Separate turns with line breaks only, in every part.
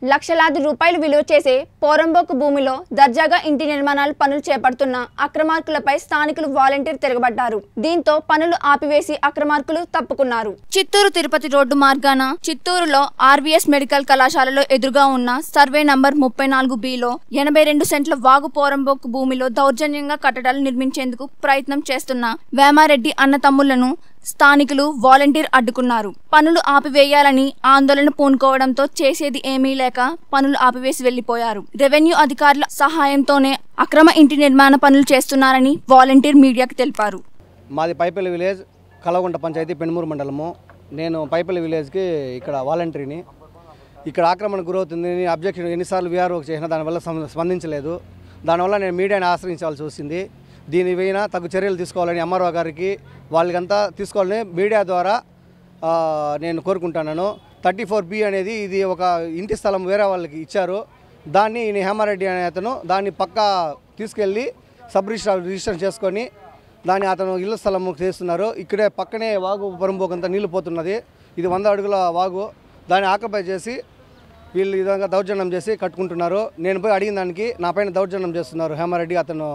లక్షలాది రూపాయలు విలువ చేసే పోరంబోకు భూమిలో దర్జాగా ఇంటి నిర్మాణాలు పనులు చేపడుతున్న అక్రమార్కులపై స్థానికులు వాలంటీర్ తిరగబడ్డారు దీంతో పనులు ఆపివేసి అక్రమార్కులు తప్పుకున్నారు చిత్తూరు తిరుపతి రోడ్డు మార్గాన చిత్తూరులో ఆర్వీఎస్ మెడికల్ కళాశాలలో ఎదురుగా ఉన్న సర్వే నంబర్ ముప్పై నాలుగు బిలో ఎనభై రెండు సెంట్ల వాగు పోరంబోకు భూమిలో దౌర్జన్యంగా కట్టడాలు నిర్మించేందుకు ప్రయత్నం చేస్తున్న వేమారెడ్డి అన్న తమ్ముళ్లను స్థానికులు వాలంటీర్ అడ్డుకున్నారు పనులు ఆపివేయాలని ఆందోళన పూనుకోవడంతో చేసేది ఏమీ లేక పనులు ఆపివేసి వెళ్లిపోయారు రెవెన్యూ అధికారుల సహాయంతోనే అక్రమ ఇంటి నిర్మాణ పనులు చేస్తున్నారని వాలంటీర్ మీడియాకు తెలిపారు
మాది పైపల్లి విలేజ్ కలవగుంట పంచాయతీ పెనుమూరు మండలము నేను పైపల్లి విలేజ్కి ఇక్కడ వాలంటరీని ఇక్కడ ఆక్రమణ గురవుతుంది అబ్జెక్షన్ ఎన్నిసార్లు వీఆర్ఓకి చేసినా దానివల్ల సం- స్పందించలేదు దానివల్ల నేను మీడియాని ఆశ్రయించాల్సి వచ్చింది దీని పైన తగు చర్యలు తీసుకోవాలని ఎంఆర్ఓ గారికి వాళ్ళకంతా తీసుకోవాలని మీడియా ద్వారా ఆ, నేను కోరుకుంటున్నాను థర్టీ ఫోర్ బి అనేది ఇది ఒక ఇంటి స్థలం వేరే వాళ్ళకి ఇచ్చారు దాన్ని ఈయన హేమారెడ్డి అనే అతను దాన్ని పక్క తీసుకెళ్ళి సబ్ రిజిస్టర్ రిజిస్టర్ చేసుకొని దాన్ని అతను ఇళ్ళ స్థలం చేస్తున్నారు ఇక్కడే పక్కనే వాగు పరంబోకంతా నీళ్లు పోతున్నది ఇది వంద అడుగుల వాగు దాన్ని ఆక్రపై చేసి వీళ్ళు ఈ విధంగా దౌర్జన్యం చేసి కట్టుకుంటున్నారు నేను పోయి అడిగిన దానికి నా పైన దౌర్జన్యం చేస్తున్నారు హేమారెడ్డి అతను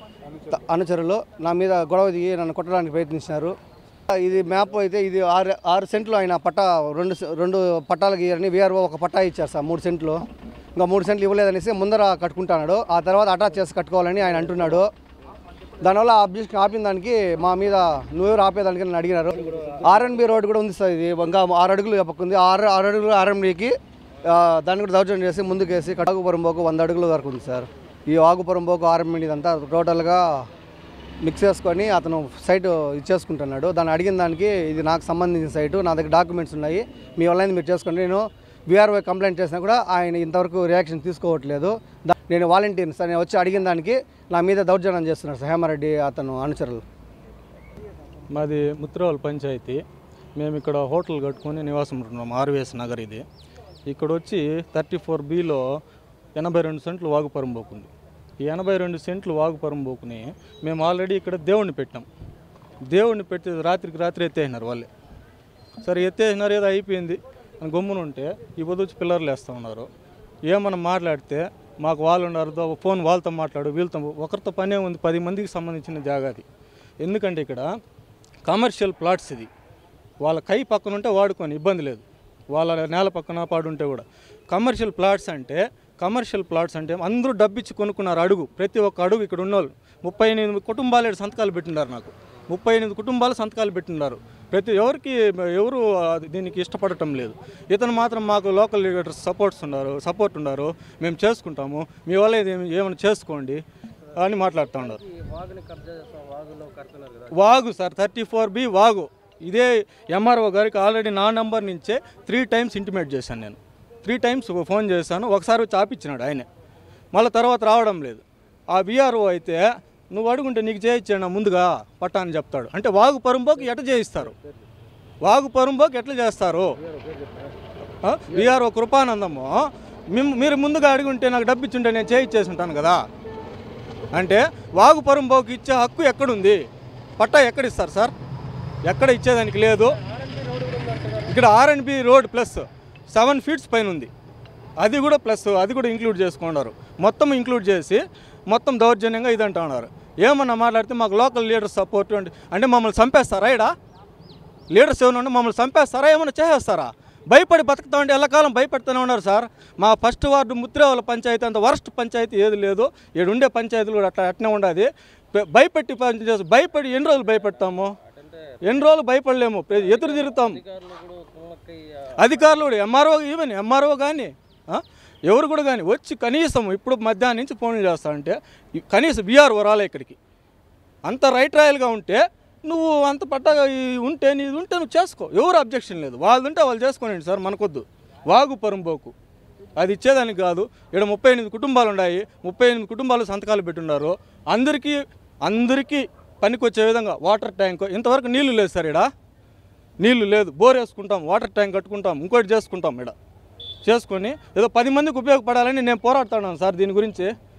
త- అనుచరులు నా మీద గొడవ దిగి నన్ను కొట్టడానికి ప్రయత్నించినారు ఇది మ్యాప్ అయితే ఇది ఆరు ఆరు సెంట్లు ఆయన పట్టా రెండు సె- రెండు పట్టాలకి ఇయ్యారని వీఆర్ఓ ఒక పట్టా ఇచ్చారు సార్ మూడు సెంట్లు ఇంకా మూడు సెంట్లు ఇవ్వలేదనేసి ముందర కట్టుకుంటున్నాడు ఆ తర్వాత అటాచ్ చేసి కట్టుకోవాలని ఆయన అంటున్నాడు దానివల్ల అబ్జెక్షన్ ఆపిన దానికి మా మీద నువ్వెవరు ఆపేదానికి నన్ను అడిగినారు ఆర్ఎన్బి రోడ్ కూడా ఉంది సార్ ఇది ఇంకా ఆరు అడుగులు పక్కుంది ఆరు ఆరు అడుగులు ఆర్ఎన్బికి దాన్ని కూడా దౌర్జన్యం చేసి ముందుకేసి కటాకుపురంబోకు వంద అడుగుల వరకు ఉంది సార్ ఈ ఆగుపురంబోకు ఆర్ఎంబి ఇదంతా టోటల్గా మిక్స్ చేసుకొని అతను సైట్ ఇచ్చేసుకుంటున్నాడు దాన్ని అడిగిన దానికి ఇది నాకు సంబంధించిన సైటు నా దగ్గర డాక్యుమెంట్స్ ఉన్నాయి మీ వల్ల మీరు చేసుకోండి నేను బీఆర్ఓ కంప్లైంట్ చేసినా కూడా ఆయన ఇంతవరకు రియాక్షన్ తీసుకోవట్లేదు దా- నేను వాలంటీర్ని సార్ నేను వచ్చి అడిగిన దానికి నా మీద దౌర్జన్యం చేస్తున్నాడు సార్ హేమారెడ్డి అతను అనుచరులు
మాది ముత్రావల్ పంచాయతీ మేము ఇక్కడ హోటల్ కట్టుకొని నివాసం ఉంటున్నాం ఆర్వీఎస్ నగర్ ఇది ఇక్కడ వచ్చి థర్టీ ఫోర్ బిలో ఎనభై రెండు సెంట్లు వాగుపరం పోకుంది ఈ ఎనభై రెండు సెంట్లు వాగుపరం పోకుని మేము ఆల్రెడీ ఇక్కడ దేవుణ్ణి పెట్టాం దేవుణ్ణి పెట్టి రాత్రికి రాత్రి ఎత్తేసినారు వాళ్ళే సరే ఎత్తేసినారు ఏదో అయిపోయింది అని గమ్మున ఉంటే ఈ పొద్దు వచ్చి పిల్లర్లు వేస్తూ ఉన్నారు ఏమన్నా మాట్లాడితే మాకు వాళ్ళు ఉన్నారు దో ఫోన్ వాళ్ళతో మాట్లాడు వీళ్ళతో ఒకరితో పనే ఉంది పది మందికి సంబంధించిన జాగా అది ఎందుకంటే ఇక్కడ కమర్షియల్ ప్లాట్స్ ఇది వాళ్ళ కై పక్కన ఉంటే వాడుకొని ఇబ్బంది లేదు వాళ్ళ నేల పక్కన పాడుంటే కూడా కమర్షియల్ ప్లాట్స్ అంటే కమర్షియల్ ప్లాట్స్ అంటే అందరూ డబ్బిచ్చి కొనుక్కున్నారు అడుగు ప్రతి ఒక్క అడుగు ఇక్కడ ఉన్నోళ్ళు ముప్పై ఎనిమిది కుటుంబాలు ఈడ సంతకాలు పెట్టినారు నాకు ముప్పై ఎనిమిది కుటుంబాలు సంతకాలు పెట్టినారు ప్రతి ఎవరికి ఎవరు అది దీనికి ఇష్టపడటం లేదు ఇతను మాత్రం మాకు లోకల్ లీడర్స్ సపోర్ట్స్ ఉన్నారు సపోర్ట్ ఉన్నారు మేము చేసుకుంటాము మీ వల్ల ఇది ఏమి- ఏమైనా చేసుకోండి అని మాట్లాడుతూ ఉన్నారు వాగు సార్ థర్టీ ఫోర్ బి వాగు ఇదే ఎంఆర్ఓ గారికి ఆల్రెడీ నా నంబర్ నుంచే త్రీ టైమ్స్ ఇంటిమేట్ చేశాను నేను త్రీ టైమ్స్ ఫోన్ చేశాను ఒకసారి వచ్చి ఆపిచ్చినాడు ఆయనే మళ్ళీ తర్వాత రావడం లేదు ఆ విఆర్ఓ అయితే నువ్వు అడుగుంటే నీకు చేయించాను ముందుగా పట్టా అని చెప్తాడు అంటే వాగు పరుంబోకి ఎట్ట చేయిస్తారు వాగు పరుంబోకి ఎట్లా చేస్తారు విఆర్ఓ కృపానందము మిమ్ మీరు ముందుగా అడిగి ఉంటే నాకు డబ్బు ఇచ్చుంటే నేను చేయించేసి ఉంటాను కదా అంటే వాగు పరుంబోకి ఇచ్చే హక్కు ఎక్కడుంది పట్టా ఎక్కడ ఇస్తారు సార్ ఎక్కడ ఇచ్చేదానికి లేదు ఇక్కడ RNB road plus seven feets పైన ఉంది అది కూడా ప్లస్ అది కూడా ఇంక్లూడ్ చేసుకున్నారు మొత్తం ఇంక్లూడ్ చేసి మొత్తం దౌర్జన్యంగా ఇది అంటున్నారు ఏమన్నా మాట్లాడితే మాకు లోకల్ లీడర్ సపోర్ట్ అంటే అంటే మమ్మల్ని చంపేస్తారా ఇడా లీడర్స్ ఏమైనా ఉంటే మమ్మల్ని చంపేస్తారా ఏమైనా చేసేస్తారా భయపడి బతుకుతామంటే ఎల్లకాలం భయపెడుతూనే ఉన్నారు సార్ మా ఫస్ట్ వార్డు ముత్రేవాళ్ళ పంచాయతీ అంత వరస్ట్ పంచాయతీ ఏది లేదు ఈడ ఉండే పంచాయతీలు కూడా అట్లా అట్నే ఉండదు పె- భయపెట్టి పని చేసి భయపడి ఎన్ని రోజులు భయపెడతాము ఎన్ని రోజులు భయపడలేము పె- ఎదురు తిరుగుతాం అధికారులు కూడా ఎంఆర్ఓ ఈవెన్ ఎంఆర్ఓ కానీ ఎవరు కూడా కానీ వచ్చి కనీసం ఇప్పుడు మధ్యాహ్నం నుంచి ఫోన్లు చేస్తారంటే ఈ- కనీసం బీఆర్ఓ రాలే ఇక్కడికి అంత రైట్ రాయల్గా ఉంటే నువ్వు అంత పట్టగా ఈ- ఉంటే నీది ఉంటే నువ్వు చేసుకో ఎవరు అబ్జెక్షన్ లేదు వాళ్ళు ఉంటే వాళ్ళు చేసుకోనండి సార్ మనకొద్దు వాగు పరంబోకు అది ఇచ్చేదానికి కాదు ఇక్కడ ముప్పై ఎనిమిది కుటుంబాలు ఉన్నాయి ముప్పై ఎనిమిది కుటుంబాలు సంతకాలు పెట్టున్నారు అందరికీ అందరికీ పనికొచ్చే విధంగా వాటర్ ట్యాంక్ ఇంతవరకు నీళ్లు లేదు సార్ ఇక్కడ నీళ్లు లేదు బోర్ వేసుకుంటాం వాటర్ ట్యాంక్ కట్టుకుంటాం ఇంకోటి చేసుకుంటాం ఇక్కడ చేసుకొని ఏదో పది మందికి ఉపయోగపడాలని నేను పోరాడుతున్నాను సార్ దీని గురించి